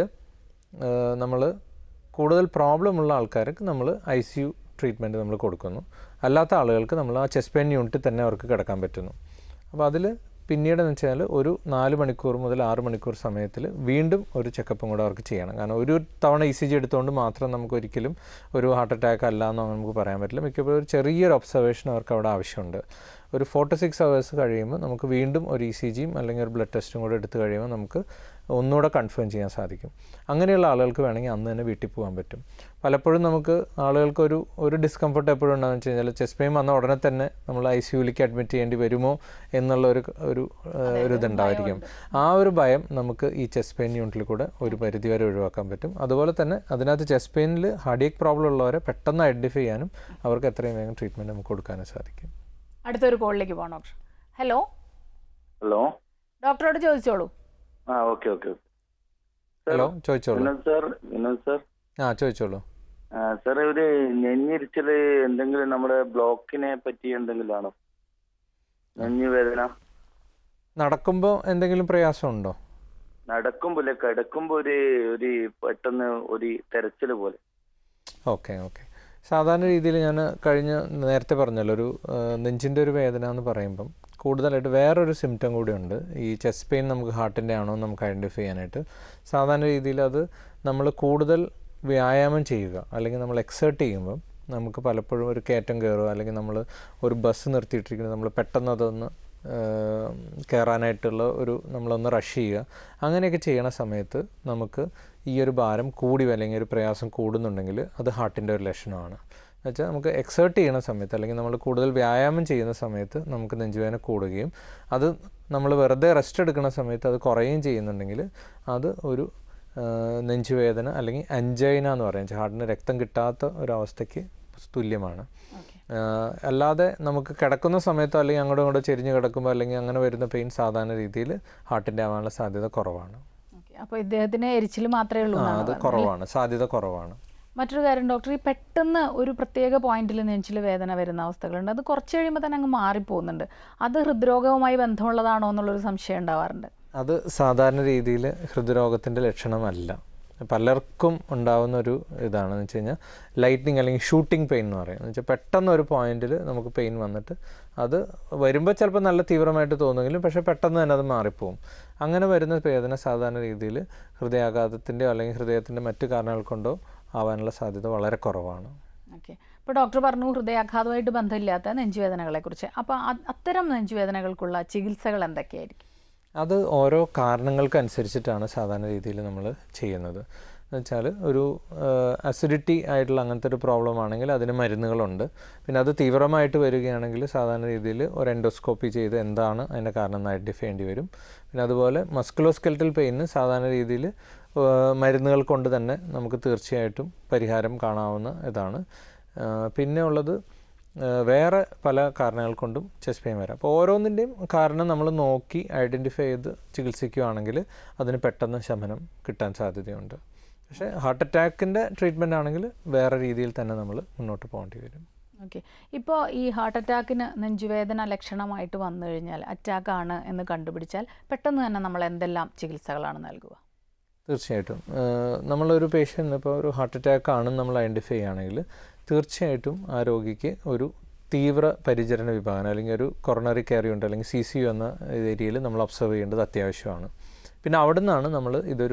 നമ്മൾ കൂടുതൽ പ്രോബ്ലം ഉള്ള ആൾക്കാർക്ക് നമ്മൾ ഐ സി യു ട്രീറ്റ്മെൻറ്റ് നമ്മൾ കൊടുക്കുന്നു അല്ലാത്ത ആളുകൾക്ക് നമ്മൾ ആ ചെസ്റ്റ് പെയിൻ യൂണിറ്റിൽ തന്നെ അവർക്ക് കിടക്കാൻ പറ്റുന്നു അപ്പോൾ അതിൽ പിന്നീടെന്ന് വെച്ചാൽ ഒരു നാല് മണിക്കൂർ മുതൽ ആറ് മണിക്കൂർ സമയത്തിൽ വീണ്ടും ഒരു ചെക്കപ്പും കൂടെ അവർക്ക് ചെയ്യണം കാരണം ഒരു തവണ ഇ സി ജി എടുത്തുകൊണ്ട് മാത്രം നമുക്ക് ഒരിക്കലും ഒരു ഹാർട്ട് അറ്റാക്ക് അല്ല എന്ന് നമുക്ക് പറയാൻ പറ്റില്ല മിക്കപ്പോഴും ഒരു ചെറിയൊരു ഒബ്സർവേഷൻ അവർക്ക് അവിടെ ആവശ്യമുണ്ട് ഒരു ഫോർ ടു സിക്സ് അവേഴ്സ് കഴിയുമ്പോൾ നമുക്ക് വീണ്ടും ഒരു ഇ സി ജിയും അല്ലെങ്കിൽ ഒരു ബ്ലഡ് ടെസ്റ്റും കൂടെ എടുത്തു കഴിയുമ്പോൾ നമുക്ക് ഒന്നുകൂടെ കൺഫേം ചെയ്യാൻ സാധിക്കും അങ്ങനെയുള്ള ആളുകൾക്ക് വേണമെങ്കിൽ അന്ന് തന്നെ വീട്ടിൽ പോകാൻ പറ്റും പലപ്പോഴും നമുക്ക് ആളുകൾക്ക് ഒരു ഒരു ഡിസ്കംഫർട്ട് എപ്പോഴും ഉണ്ടാകുന്ന വെച്ച് കഴിഞ്ഞാൽ ചെസ്റ്റ് പെയിൻ വന്ന ഉടനെ തന്നെ നമ്മൾ ഐ സി യുലേക്ക് അഡ്മിറ്റ് ചെയ്യേണ്ടി വരുമോ എന്നുള്ള ഒരു ഒരു ഏഹ്, ഒരു ഇതുണ്ടായിരിക്കും ആ ഒരു ഭയം നമുക്ക് ഈ ചെസ്റ്റ് പെയിൻ യൂണിറ്റിൽ കൂടെ ഒരു പരിധി വരെ ഒഴിവാക്കാൻ പറ്റും അതുപോലെ തന്നെ അതിനകത്ത് ചെസ്റ്റ് പെയിനിൽ ഹാർഡിയക് പ്രോബ്ലം ഉള്ളവരെ പെട്ടെന്ന് ഐഡൻറ്റിഫൈ ചെയ്യാനും അവർക്ക് എത്രയും വേഗം ട്രീറ്റ്മെൻറ്റ് നമുക്ക് കൊടുക്കാനും സാധിക്കും അടുത്തൊരു കോളിലേക്ക് പോകാം ഡോക്ടർ ഹലോ ഹലോ ഡോക്ടറോട് ചോദിച്ചോളൂ ആ ഓക്കെ ഓക്കെ ഓക്കെ ഹലോ ചോദിച്ചോളൂ വിനോദ് സാർ വിനോദ് സാർ ആ ചോദിച്ചോളൂ സാർ ഒരു നെഞ്ഞിരിച്ചല് എന്തെങ്കിലും നമ്മുടെ ബ്ലോക്കിനെ പറ്റി എന്തെങ്കിലും ആണോ നെഞ്ഞു വേദന നടക്കുമ്പോൾ എന്തെങ്കിലും പ്രയാസമുണ്ടോ നടക്കുമ്പോൾ കിടക്കുമ്പോ ഒരു ഒരു പെട്ടെന്ന് ഒരു തെരച്ചില് പോലെ ഓക്കെ ഓക്കെ സാധാരണ രീതിയിൽ ഞാൻ കഴിഞ്ഞ നേരത്തെ പറഞ്ഞല്ലോ ഒരു നെഞ്ചിൻ്റെ ഒരു വേദന എന്ന് പറയുമ്പം കൂടുതലായിട്ട് വേറൊരു സിംറ്റം കൂടിയുണ്ട് ഈ ചെസ്റ്റ് പെയിൻ നമുക്ക് ഹാർട്ടിൻ്റെ ആണോ എന്ന് നമുക്ക് ഐഡൻറ്റിഫൈ ചെയ്യാനായിട്ട് സാധാരണ രീതിയിൽ അത് നമ്മൾ കൂടുതൽ വ്യായാമം ചെയ്യുക അല്ലെങ്കിൽ നമ്മൾ എക്സേർട്ട് ചെയ്യുമ്പം നമുക്ക് പലപ്പോഴും ഒരു കയറ്റം കയറുക അല്ലെങ്കിൽ നമ്മൾ ഒരു ബസ് നിർത്തിയിട്ടിരിക്കുന്നത് നമ്മൾ പെട്ടെന്ന് അതൊന്ന് ഏഹ്, കയറാനായിട്ടുള്ള ഒരു നമ്മളൊന്ന് റഷ് ചെയ്യുക അങ്ങനെയൊക്കെ ചെയ്യണ സമയത്ത് നമുക്ക് ഈ ഒരു ഭാരം കൂടി വരും, അല്ലെങ്കിൽ ഒരു പ്രയാസം കൂടുന്നുണ്ടെങ്കിൽ അത് ഹാർട്ടിൻ്റെ ഒരു ലക്ഷണമാണ് എന്നുവെച്ചാൽ നമുക്ക് എക്സേർട്ട് ചെയ്യുന്ന സമയത്ത് അല്ലെങ്കിൽ നമ്മൾ കൂടുതൽ വ്യായാമം ചെയ്യുന്ന സമയത്ത് നമുക്ക് നെഞ്ചുവേദന കൂടുകയും അത് നമ്മൾ വെറുതെ റെസ്റ്റ് എടുക്കുന്ന സമയത്ത് അത് കുറയുകയും ചെയ്യുന്നുണ്ടെങ്കിൽ അത് ഒരു ആ, നെഞ്ചുവേദന അല്ലെങ്കിൽ അഞ്ചൈന എന്ന് പറയും ഹാർട്ടിന് രക്തം കിട്ടാത്ത ഒരവസ്ഥയ്ക്ക് തുല്യമാണ് ഓക്കെ ആ, അല്ലാതെ നമുക്ക് കിടക്കുന്ന സമയത്തോ അല്ലെങ്കിൽ അങ്ങോട്ടും ഇങ്ങോട്ടും ചെരിഞ്ഞ് കിടക്കുമ്പോൾ അല്ലെങ്കിൽ അങ്ങനെ വരുന്ന പെയിൻ സാധാരണ രീതിയിൽ ഹാർട്ടിൻ്റെ ആവാനുള്ള സാധ്യത കുറവാണ് ഓക്കെ അപ്പോൾ ഇദ്ദേഹത്തിന് എരിച്ചിൽ മാത്രമേ ഉള്ളൂ ആ എന്നാണ് അത് പറഞ്ഞത്. കുറവാണ് സാധ്യത കുറവാണ് മറ്റൊരു കാര്യം ഡോക്ടർ ഈ പെട്ടെന്ന് ഒരു പ്രത്യേക പോയിന്റിൽ നെഞ്ചിൽ വേദന വരുന്ന അവസ്ഥകളുണ്ട് അത് കുറച്ച് കഴിയുമ്പോൾ തന്നെ അങ്ങ് മാറിപ്പോകുന്നുണ്ട് അത് ഹൃദ്രോഗവുമായി ബന്ധമുള്ളതാണോ എന്നുള്ളൊരു സംശയം ഉണ്ടാവാറുണ്ട് അത് സാധാരണ രീതിയിൽ ഹൃദ്രോഗത്തിൻ്റെ ലക്ഷണമല്ല പലർക്കും ഉണ്ടാവുന്ന ഒരു ഇതാണെന്ന് വെച്ച് കഴിഞ്ഞാൽ ലൈറ്റ്നിങ് അല്ലെങ്കിൽ ഷൂട്ടിംഗ് പെയിൻ എന്ന് പറയും എന്ന് വെച്ചാൽ പെട്ടെന്ന് ഒരു പോയിന്റിൽ നമുക്ക് പെയിൻ വന്നിട്ട് അത് വരുമ്പോൾ ചിലപ്പോൾ നല്ല തീവ്രമായിട്ട് തോന്നുമെങ്കിലും പക്ഷേ പെട്ടെന്ന് തന്നെ അത് മാറിപ്പോവും അങ്ങനെ വരുന്ന വേദന സാധാരണ രീതിയിൽ ഹൃദയാഘാതത്തിൻ്റെയോ അല്ലെങ്കിൽ ഹൃദയത്തിൻ്റെ മറ്റു കാരണങ്ങൾ കൊണ്ടോ ആവാനുള്ള സാധ്യത വളരെ കുറവാണ് ഓക്കെ ഇപ്പോൾ ഡോക്ടർ പറഞ്ഞു ഹൃദയാഘാതമായിട്ട് ബന്ധമില്ലാത്ത നെഞ്ചുവേദനകളെക്കുറിച്ച് അപ്പോൾ അ- അത്തരം നെഞ്ചുവേദനകൾക്കുള്ള ചികിത്സകൾ എന്തൊക്കെയായിരിക്കും അത് ഓരോ കാരണങ്ങൾക്കനുസരിച്ചിട്ടാണ് സാധാരണ രീതിയിൽ നമ്മൾ ചെയ്യുന്നത് എന്ന് വെച്ചാൽ ഒരു അസിഡിറ്റി ആയിട്ടുള്ള അങ്ങനത്തെ ഒരു പ്രോബ്ലം ആണെങ്കിൽ അതിന് മരുന്നുകളുണ്ട് പിന്നെ അത് തീവ്രമായിട്ട് വരികയാണെങ്കിൽ സാധാരണ രീതിയിൽ ഒരു എൻഡോസ്കോപ്പി ചെയ്ത് എന്താണ് അതിൻ്റെ കാരണം എന്ന് ഐഡൻറ്റിഫൈ ചെയ്യേണ്ടി വരും പിന്നെ അതുപോലെ മസ്കുലോസ്കെൽറ്റൽ പെയിന് സാധാരണ രീതിയിൽ മരുന്നുകൾ കൊണ്ട് തന്നെ നമുക്ക് തീർച്ചയായിട്ടും പരിഹാരം കാണാവുന്ന ഇതാണ് ആ, പിന്നെ ഉള്ളത് ഏഹ് വേറെ പല കാരണങ്ങൾ കൊണ്ടും ചെസ്റ്റ് പെയിൻ വരാം അപ്പോൾ ഓരോന്നിൻ്റെയും കാരണം നമ്മൾ നോക്കി ഐഡൻറ്റിഫൈ ചെയ്ത് ചികിത്സിക്കുകയാണെങ്കിൽ അതിന് പെട്ടെന്ന് ശമനം കിട്ടാൻ സാധ്യതയുണ്ട് പക്ഷേ ഹാർട്ട് അറ്റാക്കിൻ്റെ ട്രീറ്റ്മെൻ്റ് ആണെങ്കിൽ വേറെ രീതിയിൽ തന്നെ നമ്മൾ മുന്നോട്ട് പോകേണ്ടി വരും ഓക്കെ ഇപ്പോൾ ഈ ഹാർട്ട് അറ്റാക്കിന് നെഞ്ചുവേദന ലക്ഷണമായിട്ട് വന്നു കഴിഞ്ഞാൽ അറ്റാക്കാണ് എന്ന് കണ്ടുപിടിച്ചാൽ പെട്ടെന്ന് തന്നെ നമ്മൾ എന്തെല്ലാം ചികിത്സകളാണ് നൽകുക തീർച്ചയായിട്ടും ഏഹ് നമ്മളൊരു പേഷ്യൻ്റ് ഇപ്പോൾ ഒരു ഹാർട്ട് അറ്റാക്ക് ആണെന്ന് നമ്മൾ ഐഡൻറ്റിഫൈ ചെയ്യുകയാണെങ്കിൽ തീർച്ചയായിട്ടും ആ രോഗിക്ക് ഒരു തീവ്ര പരിചരണ വിഭാഗം അല്ലെങ്കിൽ ഒരു കൊറോണറി കെയർ യൂണിറ്റ് അല്ലെങ്കിൽ സി സി യു എന്ന ഏരിയയിൽ നമ്മൾ ഒബ്സർവ് ചെയ്യേണ്ടത് അത്യാവശ്യമാണ് പിന്നെ അവിടെ നിന്നാണ് നമ്മൾ ഇതൊരു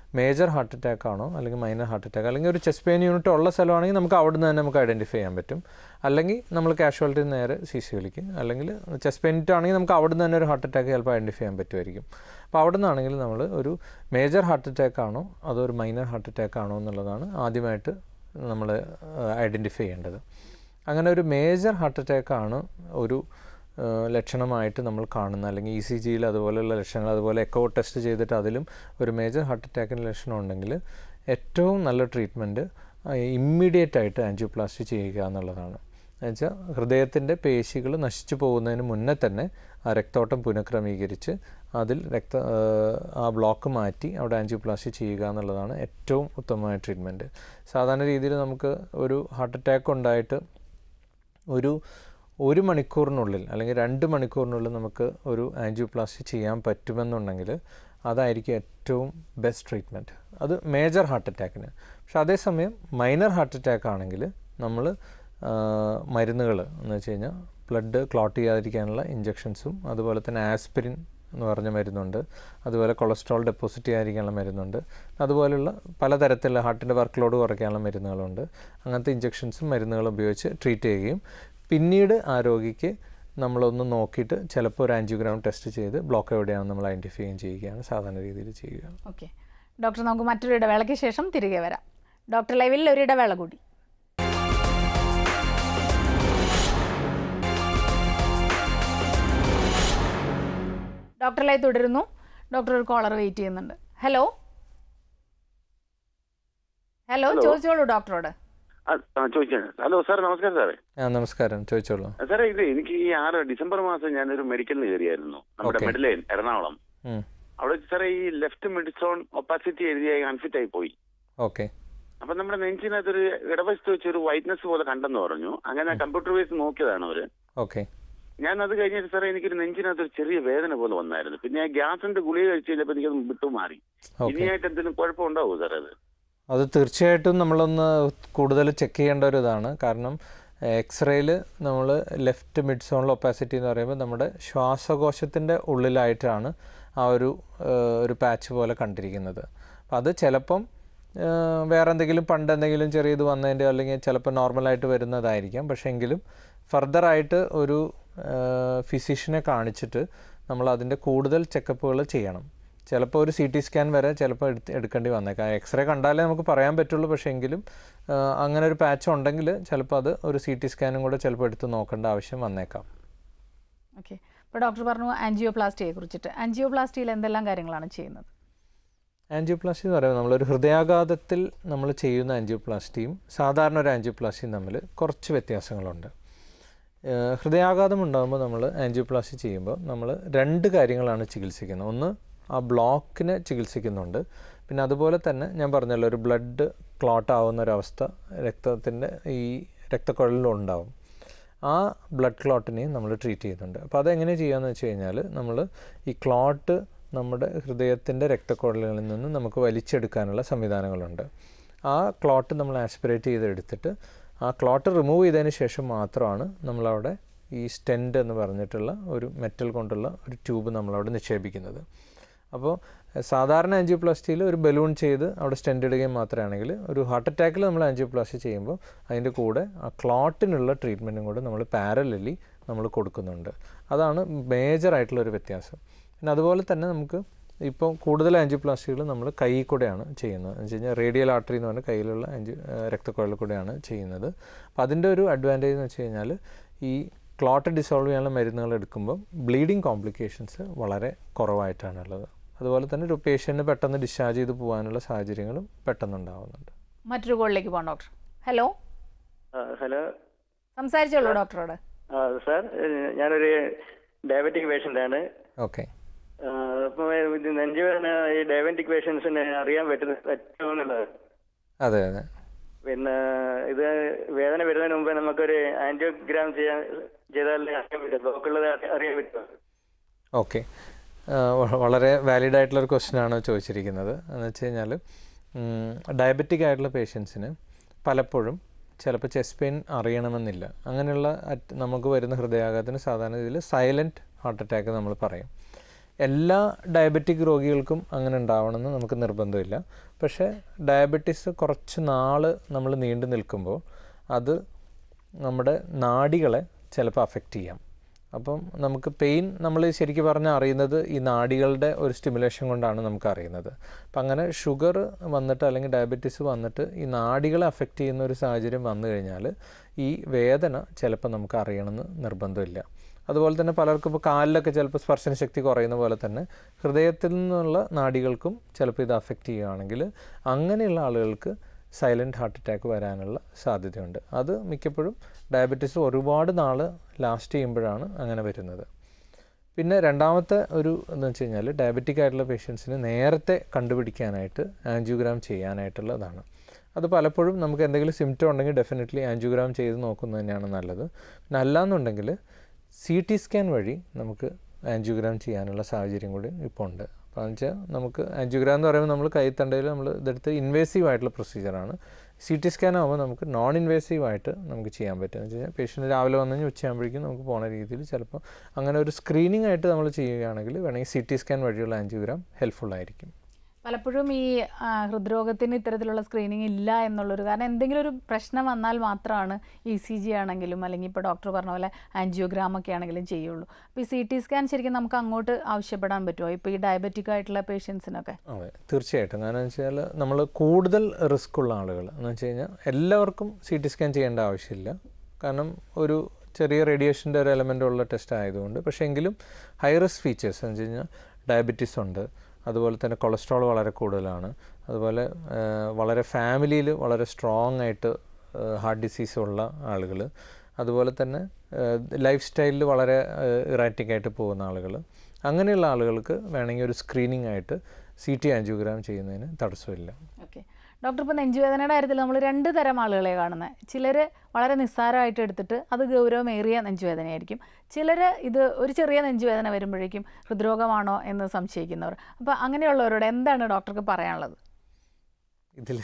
മേജർ ഹാർട്ട് അറ്റാക്ക് ആണോ അല്ലെങ്കിൽ മൈനർ ഹാർട്ട് അറ്റാക്ക് അല്ലെങ്കിൽ ഒരു ചെസ്റ്റ് പെയിൻ യൂണിറ്റ് ഉള്ള സ്ഥലമാണെങ്കിൽ നമുക്ക് അവിടെ നിന്ന് തന്നെ നമുക്ക് ഐഡൻറ്റിഫൈ ചെയ്യാൻ പറ്റും അല്ലെങ്കിൽ നമ്മൾ കാഷ്വാലിറ്റി നേരെ സി സി വിളിക്കും അല്ലെങ്കിൽ ചെസ്റ്റ് പെയിൻ ആണെങ്കിൽ നമുക്ക് അവിടെ നിന്ന് തന്നെ ഒരു ഹാർട്ട് അറ്റാക്ക് ചിലപ്പോൾ ഐഡൻറ്റിഫൈ ചെയ്യാൻ പറ്റുമായിരിക്കും അപ്പോൾ അവിടെ നിന്നാണെങ്കിൽ നമ്മൾ ഒരു മേജർ ഹാർട്ട് അറ്റാക്ക് ആണോ അതോ ഒരു മൈനർ ഹാർട്ട് അറ്റാക്ക് ആണോ എന്നുള്ളതാണ് ആദ്യമായിട്ട് നമ്മൾ ഐഡൻറ്റിഫൈ ചെയ്യേണ്ടത് അങ്ങനെ ഒരു മേജർ ഹാർട്ട് അറ്റാക്ക് ആണ് ഒരു ആ, ലക്ഷണമായിട്ട് നമ്മൾ കാണുന്ന അല്ലെങ്കിൽ ഇ സി ജിയിൽ അതുപോലെയുള്ള ലക്ഷണങ്ങൾ അതുപോലെ എക്കോ ടെസ്റ്റ് ചെയ്തിട്ട് അതിലും ഒരു മേജർ ഹാർട്ട് അറ്റാക്കിൻ്റെ ലക്ഷണം ഉണ്ടെങ്കിൽ ഏറ്റവും നല്ല ട്രീറ്റ്മെൻറ്റ് ഇമ്മീഡിയറ്റ് ആയിട്ട് ആൻജിയോപ്ലാസ്റ്റി ചെയ്യുക എന്നുള്ളതാണ് എന്നുവെച്ചാൽ ഹൃദയത്തിൻ്റെ പേശികൾ നശിച്ചു പോകുന്നതിന് മുന്നേ തന്നെ ആ രക്തോട്ടം പുനഃക്രമീകരിച്ച് അതിൽ രക്ത ആ, ആ ബ്ലോക്ക് മാറ്റി അവിടെ ആൻജിയോപ്ലാസ്റ്റി ചെയ്യുക എന്നുള്ളതാണ് ഏറ്റവും ഉത്തമമായ ട്രീറ്റ്മെൻറ്റ് സാധാരണ രീതിയിൽ നമുക്ക് ഒരു ഹാർട്ട് അറ്റാക്ക് ഉണ്ടായിട്ട് ഒരു ഒരു മണിക്കൂറിനുള്ളിൽ അല്ലെങ്കിൽ രണ്ട് മണിക്കൂറിനുള്ളിൽ നമുക്ക് ഒരു ആൻജിയോപ്ലാസ്റ്റി ചെയ്യാൻ പറ്റുമെന്നുണ്ടെങ്കിൽ അതായിരിക്കും ഏറ്റവും ബെസ്റ്റ് ട്രീറ്റ്മെൻറ്റ് അത് മേജർ ഹാർട്ട് അറ്റാക്കിന് പക്ഷെ അതേസമയം മൈനർ ഹാർട്ട് അറ്റാക്ക് ആണെങ്കിൽ നമ്മൾ മരുന്നുകൾ എന്ന് വെച്ച് കഴിഞ്ഞാൽ ബ്ലഡ് ക്ലോട്ട് ചെയ്യാതിരിക്കാനുള്ള ഇഞ്ചെക്ഷൻസും അതുപോലെ തന്നെ ആസ്പിരിൻ എന്ന് പറഞ്ഞ മരുന്നുണ്ട് അതുപോലെ കൊളസ്ട്രോൾ ഡെപ്പോസിറ്റ് ചെയ്യാതിരിക്കാനുള്ള മരുന്നുണ്ട് അതുപോലെയുള്ള പലതരത്തിലുള്ള ഹാർട്ടിൻ്റെ വർക്ക് ലോഡ് കുറയ്ക്കാനുള്ള മരുന്നുകളുണ്ട് അങ്ങനത്തെ ഇഞ്ചെക്ഷൻസും മരുന്നുകളും ഉപയോഗിച്ച് ട്രീറ്റ് ചെയ്യുകയും പിന്നീട് ആ രോഗിക്ക് നമ്മളൊന്ന് നോക്കിയിട്ട് ചിലപ്പോൾ ഒരു ആൻജിയോഗ്രാം ടെസ്റ്റ് ചെയ്ത് ബ്ലോക്ക് എവിടെയാണെന്ന് നമ്മൾ ഐഡൻറ്റിഫൈ ചെയ്യുകയാണ് സാധാരണ രീതിയിൽ ചെയ്യുക ഓക്കെ ഡോക്ടർ നമുക്ക് മറ്റൊരു ഇടവേളയ്ക്ക് ശേഷം തിരികെ വരാം ഡോക്ടർ ലൈവിൽ ഒരു ഇടവേള കൂടി ഡോക്ടർ ലൈവ് തുടരുന്നു ഡോക്ടർ ഒരു കോളർ വെയിറ്റ് ചെയ്യുന്നുണ്ട് ഹലോ ഹലോ Hello. ചോദിച്ചോളൂ ഡോക്ടറോട് ആ ആ, ചോദിക്കാം ഹലോ സാർ നമസ്കാരം സാറേ ആ നമസ്കാരം ചോദിച്ചോളൂ ആ, സാറേ ഇത് എനിക്ക് ഈ ആറ് ഡിസംബർ മാസം ഞാനൊരു മെഡിക്കലിന് കയറിയായിരുന്നു നമ്മുടെ Okay. മെഡിലൈൻ എറണാകുളം ഉം. അവിടെ വെച്ച് സാറേ ഈ ലെഫ്റ്റ് മിഡ്സോൺ ഒപ്പാസിറ്റി എഴുതിയ അൺഫിറ്റ് ആയി പോയി ഓക്കെ അപ്പൊ നമ്മുടെ നെഞ്ചിനകത്തൊരു ഇടവശത്ത് വെച്ച് ഒരു വൈറ്റ്നസ് പോലെ കണ്ടെന്ന് പറഞ്ഞു അങ്ങനെ കമ്പ്യൂട്ടർ ബേസ് നോക്കിയതാണ് അവര് ഓക്കെ ഞാൻ അത് കഴിഞ്ഞിട്ട് സാറേ എനിക്കൊരു നെഞ്ചിനകത്ത് ഒരു ചെറിയ വേദന പോലെ വന്നായിരുന്നു പിന്നെ ഞാൻ ഗ്യാസിന്റെ ഗുളിക കഴിച്ച് കഴിഞ്ഞപ്പോൾ എനിക്കത് വിട്ടു മാറി ഓക്കെ ഇനിയായിട്ട് എന്തെങ്കിലും കുഴപ്പമുണ്ടാവോ സാർ അത് അത് തീർച്ചയായിട്ടും നമ്മളൊന്ന് കൂടുതൽ ചെക്ക് ചെയ്യേണ്ട ഒരു ഇതാണ് കാരണം എക്സ്റേയിൽ നമ്മൾ ലെഫ്റ്റ് മിഡ് സോണിൽ ഒപ്പാസിറ്റി എന്ന് പറയുമ്പോൾ നമ്മുടെ ശ്വാസകോശത്തിൻ്റെ ഉള്ളിലായിട്ടാണ് ആ ഒരു ഏഹ്, ഒരു പാച്ച് പോലെ കണ്ടിരിക്കുന്നത് അപ്പം അത് ചിലപ്പം ഏഹ്, വേറെ എന്തെങ്കിലും പണ്ട് എന്തെങ്കിലും ചെറിയ ഇത് വന്നതിൻ്റെ അല്ലെങ്കിൽ ചിലപ്പോൾ നോർമലായിട്ട് വരുന്നതായിരിക്കാം പക്ഷേ എങ്കിലും ഫർദറായിട്ട് ഒരു ഫിസിഷ്യനെ കാണിച്ചിട്ട് നമ്മൾ അതിൻ്റെ കൂടുതൽ ചെക്കപ്പുകൾ ചെയ്യണം ചിലപ്പോൾ ഒരു സി ടി സ്കാൻ വരെ ചിലപ്പോൾ എടുത്ത് എടുക്കേണ്ടി വന്നേക്കാം എക്സ്റേ കണ്ടാലേ നമുക്ക് പറയാൻ പറ്റുള്ളൂ പക്ഷേ എങ്കിലും ആ, അങ്ങനെ ഒരു പാച്ച് ഉണ്ടെങ്കിൽ ചിലപ്പോൾ അത് ഒരു സി ടി സ്കാനും കൂടെ ചിലപ്പോൾ എടുത്ത് നോക്കേണ്ട ആവശ്യം വന്നേക്കാം ഓക്കെ ഇപ്പോൾ ഡോക്ടർ പറഞ്ഞു ആൻജിയോപ്ലാസ്റ്റിയെ കുറിച്ചിട്ട് ആൻജിയോപ്ലാസ്റ്റിയിൽ എന്തെല്ലാം കാര്യങ്ങളാണ് ചെയ്യുന്നത് ആൻജിയോപ്ലാസ്റ്റി എന്ന് പറയുമ്പോൾ നമ്മളൊരു ഹൃദയാഘാതത്തിൽ നമ്മൾ ചെയ്യുന്ന ആൻജിയോപ്ലാസ്റ്റിയും സാധാരണ ഒരു ആൻജിയോപ്ലാസ്റ്റിയും തമ്മിൽ കുറച്ച് വ്യത്യാസങ്ങളുണ്ട് ഏഹ് ഹൃദയാഘാതം ഉണ്ടാകുമ്പോൾ നമ്മൾ ആൻജിയോപ്ലാസ്റ്റി ചെയ്യുമ്പോൾ നമ്മൾ രണ്ട് കാര്യങ്ങളാണ് ചികിത്സിക്കുന്നത് ഒന്ന് ആ ബ്ലോക്കിനെ ചികിത്സിക്കുന്നുണ്ട് പിന്നെ അതുപോലെ തന്നെ ഞാൻ പറഞ്ഞല്ലോ ഒരു ബ്ലഡ് ക്ലോട്ട് ആവുന്ന ഒരവസ്ഥ രക്തത്തിൻ്റെ ഈ രക്തക്കുഴലിലുണ്ടാവും ആ ബ്ലഡ് ക്ലോട്ടിനെയും നമ്മൾ ട്രീറ്റ് ചെയ്യുന്നുണ്ട് അപ്പോൾ അതെങ്ങനെ ചെയ്യാന്ന് വെച്ച് കഴിഞ്ഞാൽ നമ്മൾ ഈ ക്ലോട്ട് നമ്മുടെ ഹൃദയത്തിൻ്റെ രക്തക്കുഴലുകളിൽ നിന്ന് നമുക്ക് വലിച്ചെടുക്കാനുള്ള സംവിധാനങ്ങളുണ്ട് ആ ക്ലോട്ട് നമ്മൾ ആസ്പിറേറ്റ് ചെയ്തെടുത്തിട്ട് ആ ക്ലോട്ട് റിമൂവ് ചെയ്തതിന് ശേഷം മാത്രമാണ് നമ്മളവിടെ ഈ സ്റ്റെൻറ്റ് എന്ന് പറഞ്ഞിട്ടുള്ള ഒരു മെറ്റൽ കൊണ്ടുള്ള ഒരു ട്യൂബ് നമ്മളവിടെ നിക്ഷേപിക്കുന്നത് അപ്പോൾ സാധാരണ ആൻജിയോപ്ലാസ്റ്റിയിൽ ഒരു ബലൂൺ ചെയ്ത് അവിടെ സ്റ്റെൻറ്റ് ഇടുകയും മാത്രമാണെങ്കിൽ ഒരു ഹാർട്ട് അറ്റാക്കിൽ നമ്മൾ ആൻജിയോപ്ലാസ്റ്റി ചെയ്യുമ്പോൾ അതിൻ്റെ കൂടെ ആ ക്ലോട്ടിനുള്ള ട്രീറ്റ്മെൻറ്റും കൂടെ നമ്മൾ പാരലലി നമ്മൾ കൊടുക്കുന്നുണ്ട് അതാണ് മേജറായിട്ടുള്ളൊരു വ്യത്യാസം പിന്നെ അതുപോലെ തന്നെ നമുക്ക് ഇപ്പോൾ കൂടുതൽ ആൻജിയോപ്ലാസ്റ്റികൾ നമ്മൾ കൈ കൂടെയാണ് ചെയ്യുന്നത് എന്ന് വെച്ച് കഴിഞ്ഞാൽ റേഡിയൽ ആർട്ടറി എന്ന് പറഞ്ഞാൽ കയ്യിലുള്ള ആൻജി രക്തക്കുഴലിൽ കൂടെയാണ് ചെയ്യുന്നത് അപ്പോൾ അതിൻ്റെ ഒരു അഡ്വാൻറ്റേജ് എന്ന് വെച്ച് കഴിഞ്ഞാൽ ഈ ക്ലോട്ട് ഡിസോൾവ് ചെയ്യാനുള്ള മരുന്നുകൾ എടുക്കുമ്പോൾ ബ്ലീഡിങ് കോംപ്ലിക്കേഷൻസ് വളരെ കുറവായിട്ടാണുള്ളത് അതുപോലെ തന്നെ ഒരു പേഷ്യൻറ്റിന് പെട്ടെന്ന് ഡിസ്ചാർജ് ചെയ്ത് പോകാനുള്ള സാഹചര്യങ്ങളും പെട്ടെന്നുണ്ടാവുന്നുണ്ട് മറ്റൊരു കോളിലേക്ക് പോകാം ഡോക്ടർ ഹലോ ഹലോ സംസാരിച്ചോളൂ ഡോക്ടറോട് സാർ ഞാനൊരു ഡയബറ്റിക് പേഷ്യൻ്റ് ആണ് ഓക്കെ അപ്പോൾ നെഞ്ചുവേദന ഈ ഡയബറ്റിക് പേഷ്യൻസിന് അറിയാൻ പറ്റുന്ന പറ്റുമെന്നുള്ളത് അതെ അതെ പിന്നെ ഇത് വേദന വരുന്നതിന് മുമ്പേ നമുക്കൊരു ആൻജിയോഗ്രാം ചെയ്യാൻ ചെയ്താലേ അറിയാൻ പറ്റും ബ്ലോക്കുള്ളത് അറിയാൻ പറ്റുമോ ഓക്കെ വളരെ വാലിഡ് ആയിട്ടുള്ളൊരു ക്വസ്റ്റ്യൻ ആണ് ചോദിച്ചിരിക്കുന്നത് എന്ന് വെച്ച് കഴിഞ്ഞാൽ ഡയബറ്റിക് ആയിട്ടുള്ള പേഷ്യൻസിന് പലപ്പോഴും ചിലപ്പോൾ ചെസ്റ്റ് പെയിൻ അറിയണമെന്നില്ല അങ്ങനെയുള്ള at- നമുക്ക് വരുന്ന ഹൃദയാഘാതത്തിന് സാധാരണ രീതിയിൽ സൈലൻറ്റ് ഹാർട്ട് അറ്റാക്ക് നമ്മൾ പറയും എല്ലാ ഡയബറ്റിക് രോഗികൾക്കും അങ്ങനെ ഉണ്ടാവണമെന്ന് നമുക്ക് നിർബന്ധമില്ല പക്ഷേ ഡയബറ്റീസ് കുറച്ച് നാൾ നമ്മൾ നീണ്ടു നിൽക്കുമ്പോൾ അത് നമ്മുടെ നാഡികളെ ചിലപ്പോൾ അഫക്റ്റ് ചെയ്യാം അപ്പം നമുക്ക് പെയിൻ നമ്മൾ ശരിക്കും പറഞ്ഞാൽ അറിയുന്നത് ഈ നാഡികളുടെ ഒരു സ്റ്റിമുലേഷൻ കൊണ്ടാണ് നമുക്ക് അറിയുന്നത് അപ്പം അങ്ങനെ ഷുഗർ വന്നിട്ട് അല്ലെങ്കിൽ ഡയബറ്റീസ് വന്നിട്ട് ഈ നാഡികളെ അഫക്റ്റ് ചെയ്യുന്ന ഒരു സാഹചര്യം വന്നു കഴിഞ്ഞാൽ ഈ വേദന ചിലപ്പോൾ നമുക്ക് അറിയണമെന്ന് നിർബന്ധമില്ല അതുപോലെ തന്നെ പലർക്കും ഇപ്പോൾ കാലിലൊക്കെ ചിലപ്പോൾ സ്പർശന ശക്തി കുറയുന്ന പോലെ തന്നെ ഹൃദയത്തിൽ നിന്നുള്ള നാഡികൾക്കും ചിലപ്പോൾ ഇത് അഫക്റ്റ് ചെയ്യുകയാണെങ്കിൽ അങ്ങനെയുള്ള ആളുകൾക്ക് സൈലൻറ്റ് ഹാർട്ട് അറ്റാക്ക് വരാനുള്ള സാധ്യതയുണ്ട് അത് മിക്കപ്പോഴും ഡയബറ്റീസ് ഒരുപാട് നാൾ ലാസ്റ്റ് ചെയ്യുമ്പോഴാണ് അങ്ങനെ വരുന്നത് പിന്നെ രണ്ടാമത്തെ ഒരു എന്ന് വെച്ച് കഴിഞ്ഞാൽ ഡയബറ്റിക് ആയിട്ടുള്ള പേഷ്യൻസിന് നേരത്തെ കണ്ടുപിടിക്കാനായിട്ട് ആൻജിയോഗ്രാം ചെയ്യാനായിട്ടുള്ളതാണ് അത് പലപ്പോഴും നമുക്ക് എന്തെങ്കിലും സിംറ്റം ഉണ്ടെങ്കിൽ ഡെഫിനറ്റ്ലി ആൻജിയോഗ്രാം ചെയ്ത് നോക്കുന്നത് തന്നെയാണ് നല്ലത് പിന്നെ അല്ലാന്നുണ്ടെങ്കിൽ സി ടി സ്കാൻ വഴി നമുക്ക് ആൻജിയോഗ്രാം ചെയ്യാനുള്ള സാഹചര്യം കൂടി ഇപ്പോൾ ഉണ്ട് അപ്പോൾ എന്ന് വെച്ചാൽ നമുക്ക് ആൻജിയോഗ്രാം എന്ന് പറയുമ്പോൾ നമ്മൾ കൈത്തണ്ടയിൽ നമ്മൾ ഇതെടുത്ത് ഇൻവേസീവ് ആയിട്ടുള്ള പ്രൊസീജിയറാണ് സി ടി സ്കാൻ ആകുമ്പോൾ നമുക്ക് നോൺ ഇൻവേസീവ് ആയിട്ട് നമുക്ക് ചെയ്യാൻ പറ്റും എന്ന് വെച്ച് കഴിഞ്ഞാൽ പേഷ്യൻ്റ് രാവിലെ വന്നു കഴിഞ്ഞാൽ ഉച്ചയാകുമ്പോഴേക്കും നമുക്ക് പോണ രീതിയിൽ ചിലപ്പോൾ അങ്ങനെ ഒരു സ്ക്രീനിങ് ആയിട്ട് നമ്മൾ ചെയ്യുകയാണെങ്കിൽ വേണമെങ്കിൽ സി ടി സ്കാൻ വഴിയുള്ള ആൻജിയോഗ്രാം ഹെൽപ്ഫുൾ ആയിരിക്കും പലപ്പോഴും ഈ ആ, ഹൃദ്രോഗത്തിന് ഇത്തരത്തിലുള്ള സ്ക്രീനിങ് ഇല്ല എന്നുള്ളൊരു കാരണം എന്തെങ്കിലും ഒരു പ്രശ്നം വന്നാൽ മാത്രമാണ് ഇ സി ജി ആണെങ്കിലും അല്ലെങ്കിൽ ഇപ്പോൾ ഡോക്ടർ പറഞ്ഞ പോലെ ആൻജിയോഗ്രാം ഒക്കെ ആണെങ്കിലും ചെയ്യുള്ളൂ അപ്പോൾ ഈ സി ടി സ്കാൻ ശരിക്കും നമുക്ക് അങ്ങോട്ട് ആവശ്യപ്പെടാൻ പറ്റുമോ ഇപ്പോൾ ഈ ഡയബറ്റിക് ആയിട്ടുള്ള പേഷ്യൻസിനൊക്കെ അതെ തീർച്ചയായിട്ടും കാരണം എന്ന് വെച്ചാൽ നമ്മൾ കൂടുതൽ റിസ്ക് ഉള്ള ആളുകൾ എന്ന് വെച്ച് കഴിഞ്ഞാൽ എല്ലാവർക്കും സി ടി സ്കാൻ ചെയ്യേണ്ട ആവശ്യമില്ല കാരണം ഒരു ചെറിയ റേഡിയേഷൻ്റെ ഒരു എലമെൻ്റ് ഉള്ള ടെസ്റ്റ് ആയതുകൊണ്ട് പക്ഷേ എങ്കിലും ഹൈ റിസ്ക് ഫീച്ചേഴ്സ് എന്ന് വെച്ച് കഴിഞ്ഞാൽ ഡയബറ്റീസ് ഉണ്ട് അതുപോലെ തന്നെ കൊളസ്ട്രോൾ വളരെ കൂടുതലാണ് അതുപോലെ ആ, വളരെ ഫാമിലിയിൽ വളരെ സ്ട്രോങ് ആയിട്ട് ഹാർട്ട് ഡിസീസ് ഉള്ള ആളുകൾ അതുപോലെ തന്നെ ലൈഫ് സ്റ്റൈലിൽ വളരെ ഇറാറ്റിക് ആയിട്ട് പോകുന്ന ആളുകൾ അങ്ങനെയുള്ള ആളുകൾക്ക് വേണമെങ്കിൽ ഒരു സ്ക്രീനിങ് ആയിട്ട് സി ടി ആൻജിയോഗ്രാം ചെയ്യുന്നതിന് തടസ്സമില്ല ഓക്കെ ഡോക്ടർ ഇപ്പോൾ നെഞ്ചുവേദനയുടെ കാര്യത്തിൽ നമ്മൾ രണ്ട് തരം ആളുകളെ കാണുന്നത് ചിലർ വളരെ നിസ്സാരമായിട്ട് എടുത്തിട്ട് അത് ഗൗരവമേറിയ നെഞ്ചുവേദനയായിരിക്കും ചിലർ ഇത് ഒരു ചെറിയ നെഞ്ചുവേദന വരുമ്പോഴേക്കും ഹൃദ്രോഗമാണോ എന്ന് സംശയിക്കുന്നവർ അപ്പോൾ അങ്ങനെയുള്ളവരോട് എന്താണ് ഡോക്ടർക്ക് പറയാനുള്ളത് ഇതിൽ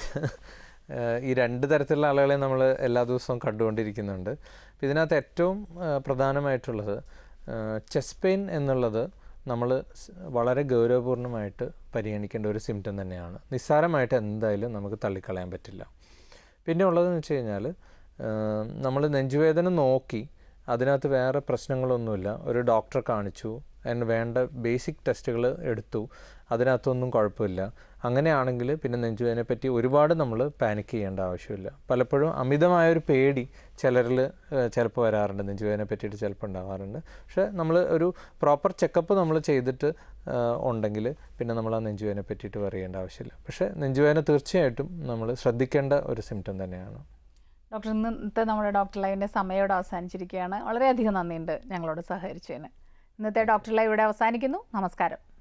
ഈ രണ്ട് തരത്തിലുള്ള ആളുകളെ നമ്മൾ എല്ലാ ദിവസവും കണ്ടുകൊണ്ടിരിക്കുന്നുണ്ട് അപ്പോൾ ഇതിനകത്ത് ഏറ്റവും ആ, പ്രധാനമായിട്ടുള്ളത് ചെസ്റ്റ് പെയിൻ എന്നുള്ളത് നമ്മൾ വളരെ ഗൗരവപൂർണ്ണമായിട്ട് പരിഗണിക്കേണ്ട ഒരു സിംറ്റം തന്നെയാണ് നിസ്സാരമായിട്ട് എന്തായാലും നമുക്ക് തള്ളിക്കളയാൻ പറ്റില്ല പിന്നെ ഉള്ളതെന്ന് വെച്ച് കഴിഞ്ഞാൽ നമ്മൾ നെഞ്ചുവേദന നോക്കി അതിനകത്ത് വേറെ പ്രശ്നങ്ങളൊന്നുമില്ല ഒരു ഡോക്ടറെ കാണിച്ചു അതിന് വേണ്ട ബേസിക് ടെസ്റ്റുകൾ എടുത്തു അതിനകത്തൊന്നും കുഴപ്പമില്ല അങ്ങനെയാണെങ്കിൽ പിന്നെ നെഞ്ചുവേദനയെ പറ്റി ഒരുപാട് നമ്മൾ പാനിക് ചെയ്യേണ്ട ആവശ്യമില്ല പലപ്പോഴും അമിതമായൊരു പേടി ചിലരിൽ ചിലപ്പോൾ വരാറുണ്ട് നെഞ്ചുവേദനയെ പറ്റിയിട്ട് ചിലപ്പോൾ ഉണ്ടാവാറുണ്ട് പക്ഷേ നമ്മൾ ഒരു പ്രോപ്പർ ചെക്കപ്പ് നമ്മൾ ചെയ്തിട്ട് ആ, ഉണ്ടെങ്കിൽ പിന്നെ നമ്മൾ ആ നെഞ്ചുവേദനയെ പറ്റിയിട്ട് പറയേണ്ട ആവശ്യമില്ല പക്ഷേ നെഞ്ചുവേദന തീർച്ചയായിട്ടും നമ്മൾ ശ്രദ്ധിക്കേണ്ട ഒരു സിംറ്റം തന്നെയാണ് ഡോക്ടർ ഇന്നത്തെ നമ്മുടെ ഡോക്ടർ ലൈവിൻ്റെ സമയോടെ അവസാനിച്ചിരിക്കുകയാണ് വളരെയധികം നന്ദിയുണ്ട് ഞങ്ങളോട് സഹകരിച്ചതിന് ഇന്നത്തെ ഡോക്ടർ ലൈവ് ഇവിടെ അവസാനിക്കുന്നു നമസ്കാരം